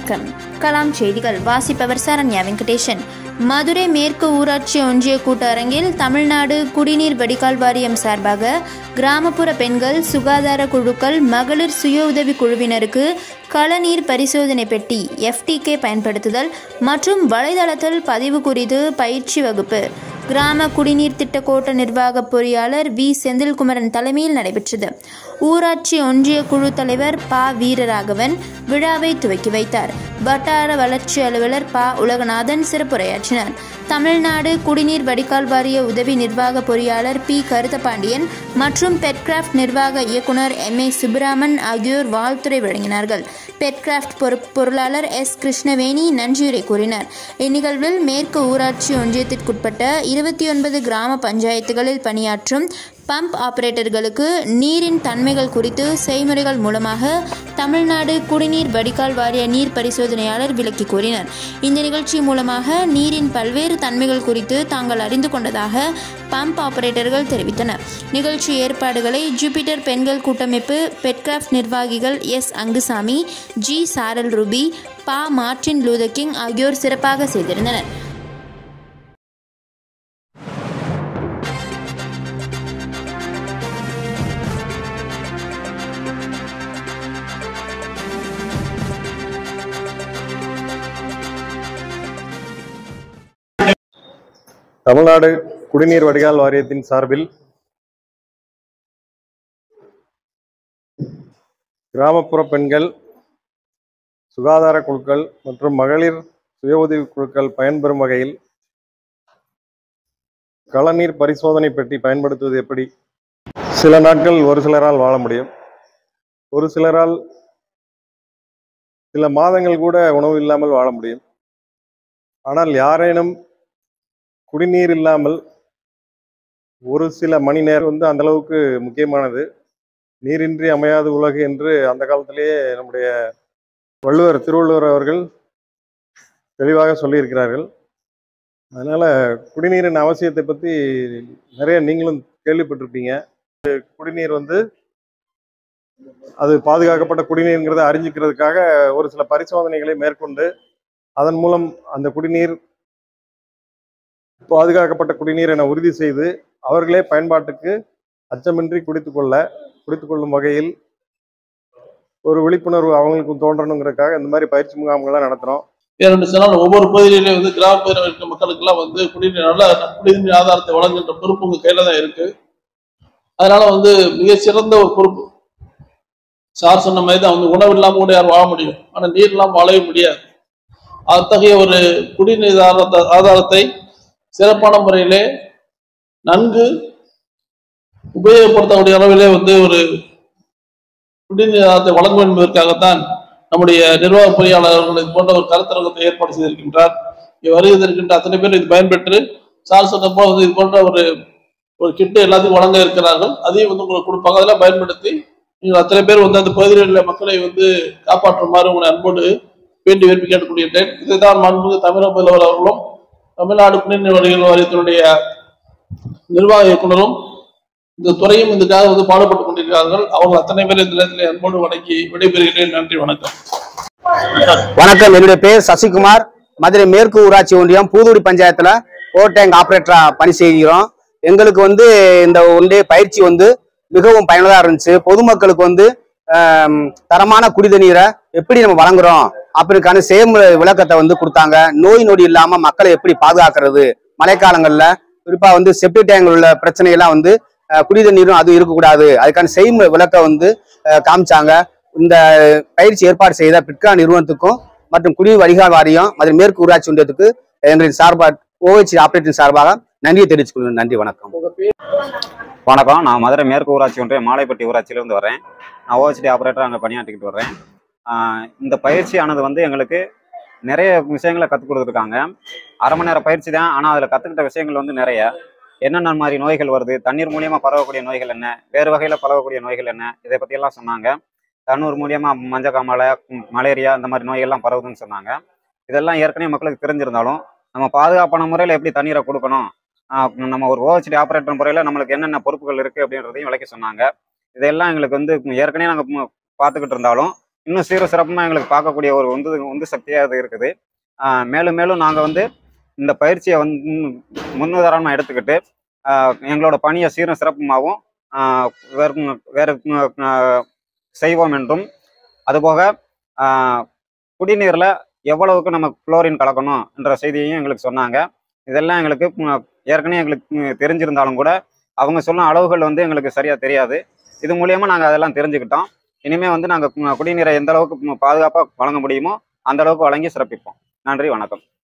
வணக்கம் கலாம் செய்திகள் வாசிப்பவர் சரண்யா வெங்கடேசன் மதுரை மேற்கு ஊராட்சி ஒன்றிய கூட்டரங்கில் தமிழ்நாடு குடிநீர் வடிகால் வாரியம் சார்பாக கிராமப்புற பெண்கள் சுகாதார குழுக்கள் மகளிர் சுய உதவி குழுவினருக்கு களநீர் பரிசோதனை பெட்டி எஃப்டிகே பயன்படுத்துதல் மற்றும் வலைதளத்தில் பதிவு குறித்து பயிற்சி வகுப்பு கிராம குடிநீர் திட்ட கோட்ட நிர்வாக பொறியாளர் வி செந்தில்குமரன் தலைமையில் நடைபெற்றது ஊராட்சி ஒன்றிய குழு தலைவர் ப வீரராகவன் விழாவை துவக்கி வைத்தார் வட்டார வளர்ச்சி அலுவலர் ப உலகநாதன் சிறப்புரையாற்றினார் தமிழ்நாடு குடிநீர் வடிகால் வாரிய உதவி நிர்வாக பொறியாளர் பி கருத்தபாண்டியன் மற்றும் பெட்கிராஃப்ட் நிர்வாக இயக்குனர் எம் ஏ சுப்பிராமன் ஆகியோர் வாழ்த்துரை வழங்கினார்கள் பெட்கிராஃப்ட் பொறுப்பு பொருளாளர் எஸ் கிருஷ்ணவேணி நன்றியுரை கூறினார் இந்நிகழ்வில் மேற்கு ஊராட்சி ஒன்றியத்திற்குட்பட்ட இருபத்தி ஒன்பது கிராம பஞ்சாயத்துகளில் பணியாற்றும் பம்ப் ஆபரேட்டர்களுக்கு நீரின் தன்மைகள் குறித்து செய்முறைகள் மூலமாக தமிழ்நாடு குடிநீர் வடிகால் வாரிய நீர் பரிசோதனையாளர் விளக்கி கூறினார் இந்த நிகழ்ச்சி மூலமாக நீரின் பல்வேறு தன்மைகள் குறித்து தாங்கள் அறிந்து கொண்டதாக பம்ப் ஆபரேட்டர்கள் தெரிவித்தனர் நிகழ்ச்சி ஏற்பாடுகளை ஜூபிட்டர் பெண்கள் கூட்டமைப்பு பெட்கிராஃப்ட் நிர்வாகிகள் S Angusamy G Saral Ruby பா மார்டின் லூதர் ஆகியோர் சிறப்பாக செய்திருந்தனர் தமிழ்நாடு குடிநீர் வடிகால் வாரியத்தின் சார்பில் கிராமப்புற பெண்கள் சுகாதார குழுக்கள் மற்றும் மகளிர் சுய உதவி குழுக்கள் பயன்பெறும் வகையில் களநீர் பரிசோதனை பெட்டி பயன்படுத்துவது எப்படி சில நாட்கள் ஒரு சிலரால் வாழ முடியும் ஒரு சிலரால் சில மாதங்கள் கூட உணவு இல்லாமல் வாழ முடியும் ஆனால் யாரேனும் குடிநீர் இல்லாமல் ஒரு சில மணி நேரம் வந்து அந்த அளவுக்கு முக்கியமானது நீரின்றி அமையாது உலகு என்று அந்த காலத்திலேயே நம்முடைய வள்ளுவர் திருவள்ளுவர் அவர்கள் தெளிவாக சொல்லியிருக்கிறார்கள் அதனால குடிநீரின் அவசியத்தை பற்றி நிறைய நீங்களும் கேள்விப்பட்டிருப்பீங்க குடிநீர் வந்து அது பாதுகாக்கப்பட்ட குடிநீர்ங்கிறத அறிஞ்சிக்கிறதுக்காக ஒரு சில பரிசோதனைகளை மேற்கொண்டு அதன் மூலம் அந்த குடிநீர் பாதுகாக்கப்பட்ட குடிநீர் என உறுதி செய்து அவர்களே பயன்பாட்டுக்கு அச்சமின்றி குடித்துக்கொள்ள குடித்துக்கொள்ளும் வகையில் ஒரு விழிப்புணர்வு அவங்களுக்கு தோன்றணுங்கிறதுக்காக இந்த மாதிரி பயிற்சி முகாம்கள்லாம் நடத்துகிறோம் ஏனென்று சொன்னால் ஒவ்வொரு பகுதியிலே வந்து கிராமப்பகுதியில் இருக்க மக்களுக்கெல்லாம் வந்து குடிநீர் நல்ல குடிநீர் ஆதாரத்தை வழங்குகின்ற பொறுப்பு உங்க கையில தான் இருக்கு அதனால வந்து மிக சிறந்த ஒரு பொறுப்பு சார் சொன்ன மாதிரி தான் வந்து உணவு இல்லாமல் கூட யாரும் வாழ முடியும் ஆனால் நீர் இல்லாமல் வாழவே முடியாது அத்தகைய ஒரு குடிநீர் ஆதாரத்தை ஆதாரத்தை சிறப்பான முறையிலே நன்கு உபயோகப்படுத்தக்கூடிய அளவிலே வந்து ஒரு குடிநீர் ஆதாரத்தை வழங்க வேண்டும் என்பதற்காகத்தான் நம்முடைய நிர்வாக பொறியாளர்கள் இது போன்ற ஒரு கருத்தரங்கத்தை ஏற்பாடு செய்திருக்கின்றார் இங்கே வருகை இருக்கின்ற அத்தனை பேர் இது பயன்பெற்று சார் சொன்னப்போ வந்து இது போன்ற ஒரு ஒரு கிட்டு எல்லாத்தையும் வழங்க இருக்கிறார்கள் அதையும் வந்து உங்களுக்கு கொடுப்பாங்க அதெல்லாம் பயன்படுத்தி நீங்கள் அத்தனை பேர் வந்து அந்த பகுதியில் உள்ள மக்களை வந்து காப்பாற்றுமாறு உங்களை அன்போடு வேண்டி விரும்பி கேட்டுக்கொள்கின்றேன் இதைத்தான் மாண்புமிகு தமிழக முதல்வர் அவர்களும் தமிழ்நாடு குடிநீர் வடிகள் வாரியத்தினுடைய நிர்வாக இயக்குனரும் இந்த துறையும் இதுக்காக வந்து பாடுபட்டுக் கொண்டிருக்கிறார்கள் அவர்கள் அத்தனை பேர் இந்த நேரத்தில் அன்போடு வணங்கி விடைபெறுகிறேன் நன்றி வணக்கம் வணக்கம் என்னுடைய பேர் சசிகுமார் மதுரை மேற்கு ஊராட்சி ஒன்றியம் பூதுடி பஞ்சாயத்துல ஓவர் டேங்க் ஆபரேட்டரா பணி செய்கிறோம் எங்களுக்கு வந்து இந்த ஒன்றே பயிற்சி வந்து மிகவும் பயனுள்ளதா இருந்துச்சு பொதுமக்களுக்கு வந்து ஆம், தரமான குடித நீரை எப்படி நம்ம வழங்குறோம் அப்படிக்கான செயல்முறை விளக்கத்தை வந்து கொடுத்தாங்க நோய் நொடி இல்லாம மக்களை எப்படி பாதுகாக்கிறது மழைக்காலங்கள்ல குறிப்பா வந்து செப்டி டேங்க் உள்ள பிரச்சனையெல்லாம் வந்து அஹ், குடித நீரும் அது இருக்கக்கூடாது அதுக்கான செய்முறை விளக்கம் வந்து அஹ், காமிச்சாங்க இந்த பயிற்சி ஏற்பாடு செய்த பிட்கா நிறுவனத்துக்கும் மற்றும் குடிநீர் வடிகால் வாரியம் மதுரை மேற்கு ஊராட்சி ஒன்றியத்துக்கு எங்களின் சார்பாக ஓஹெச் ஆபரேட்டின் சார்பாக நன்றியை தெரிவித்துக் கொள்கிறேன் நன்றி வணக்கம் வணக்கம் நான் மதுரை மேற்கு ஊராட்சி ஒன்றிய மாலைப்பட்டி ஊராட்சியிலிருந்து வரேன் நான் ஓஹெச்டி ஆப்ரேட்டர் அங்கே பணியாற்றிக்கிட்டு வரேன் ஆஹ் இந்த பயிற்சியானது வந்து எங்களுக்கு நிறைய விஷயங்களை கற்றுக் கொடுத்துருக்காங்க அரை மணி நேர பயிற்சி தான் ஆனால் அதில் கற்றுக்கிட்ட விஷயங்கள் வந்து நிறைய என்னென்ன மாதிரி நோய்கள் வருது தண்ணீர் மூலியமாக பரவக்கூடிய நோய்கள் என்ன வேறு வகையில் பரவக்கூடிய நோய்கள் என்ன இதை பற்றியெல்லாம் சொன்னாங்க தண்ணூர் மூலியமாக மஞ்சக்காமலை ம், மலேரியா இந்த மாதிரி நோய்கள்லாம் பரவுதுன்னு சொன்னாங்க இதெல்லாம் ஏற்கனவே மக்களுக்கு தெரிஞ்சிருந்தாலும் நம்ம பாதுகாப்பான முறையில் எப்படி தண்ணீரை கொடுக்கணும் ஆஹ் நம்ம ஒரு ஓஹெச்டி ஆப்ரேட்டர் முறையில் நம்மளுக்கு என்னென்ன பொறுப்புகள் இருக்குது அப்படின்றதையும் விளக்கி சொன்னாங்க இதெல்லாம் எங்களுக்கு வந்து ஏற்கனவே நாங்கள் பார்த்துக்கிட்டு இருந்தாலும் இன்னும் சீர சிறப்புமாக எங்களுக்கு பார்க்கக்கூடிய ஒரு உந்து உந்து சக்தியாக அது இருக்குது ஆஹ் மேலும் மேலும் நாங்கள் வந்து இந்த பயிற்சியை வந்து முன்னுதாரணமாக எடுத்துக்கிட்டு ஆஹ் எங்களோட பணியை சீரும் சிறப்புமாகவும் ஆஹ் வேறு வேறு ஆஹ் செய்வோம் என்றும் அதுபோக ஆஹ் குடிநீரில் எவ்வளவுக்கு நம்ம குளோரின் கலக்கணும் என்ற செய்தியையும் எங்களுக்கு சொன்னாங்க இதெல்லாம் எங்களுக்கு ம், ஏற்கனவே எங்களுக்கு ம், தெரிஞ்சிருந்தாலும் கூட அவங்க சொன்ன அளவுகள் வந்து எங்களுக்கு சரியாக தெரியாது இது மூலியமாக நாங்கள் அதெல்லாம் தெரிஞ்சுக்கிட்டோம் இனிமேல் வந்து நாங்கள் குடிநீரை எந்த அளவுக்கு பாதுகாப்பாக வழங்க முடியுமோ அந்த அளவுக்கு வழங்கி சிறப்பிப்போம் நன்றி வணக்கம்